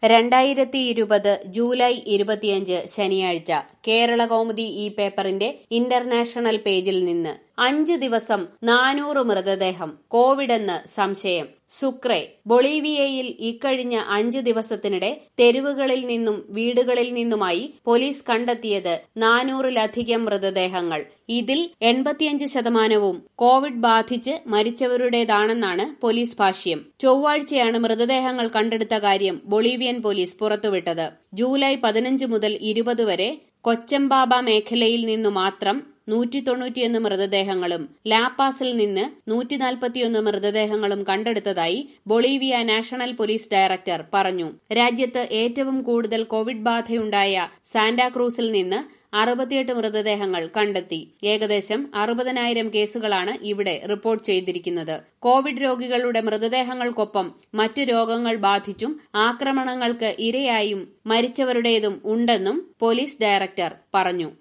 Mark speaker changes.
Speaker 1: രണ്ടായിരത്തി ഇരുപത് ജൂലൈ ഇരുപത്തിയഞ്ച് ശനിയാഴ്ച കേരള കൗമുദി ഈ പേപ്പറിന്റെ ഇന്റർനാഷണൽ പേജിൽ നിന്ന് അഞ്ചു ദിവസം നാനൂറ് മൃതദേഹം കോവിഡെന്ന് സംശയം സുക്രെ ബൊളീവിയയിൽ ഇക്കഴിഞ്ഞ അഞ്ചു ദിവസത്തിനിടെ തെരുവുകളിൽ നിന്നും വീടുകളിൽ നിന്നുമായി പോലീസ് കണ്ടെത്തിയത് നാനൂറിലധികം മൃതദേഹങ്ങൾ ഇതിൽ എൺപത്തിയഞ്ച് ശതമാനവും കോവിഡ് ബാധിച്ച് മരിച്ചവരുടേതാണെന്നാണ് പോലീസ് ഭാഷ്യം ചൊവ്വാഴ്ചയാണ് മൃതദേഹങ്ങൾ കണ്ടെടുത്ത കാര്യം ബൊളീവിയൻ പോലീസ് പുറത്തുവിട്ടത് ജൂലൈ പതിനഞ്ച് മുതൽ ഇരുപത് വരെ കൊച്ചമ്പാബ മേഖലയിൽ നിന്നു മാത്രം നൂറ്റി തൊണ്ണൂറ്റിയൊന്ന് മൃതദേഹങ്ങളും ലാപ്പാസിൽ നിന്ന് നൂറ്റി നാൽപ്പത്തിയൊന്ന് മൃതദേഹങ്ങളും കണ്ടെടുത്തതായി ബൊളീവിയ നാഷണൽ പോലീസ് ഡയറക്ടർ പറഞ്ഞു രാജ്യത്ത് ഏറ്റവും കൂടുതൽ കോവിഡ് ബാധയുണ്ടായ സാന്റാക്രൂസിൽ നിന്ന് അറുപത്തിയെട്ട് മൃതദേഹങ്ങൾ കണ്ടെത്തി ഏകദേശം അറുപതിനായിരം കേസുകളാണ് ഇവിടെ റിപ്പോർട്ട് ചെയ്തിരിക്കുന്നത് കോവിഡ് രോഗികളുടെ മൃതദേഹങ്ങൾക്കൊപ്പം മറ്റു രോഗങ്ങൾ ബാധിച്ചും ആക്രമണങ്ങൾക്ക് ഇരയായും മരിച്ചവരുടേതും ഉണ്ടെന്നും പോലീസ് ഡയറക്ടർ പറഞ്ഞു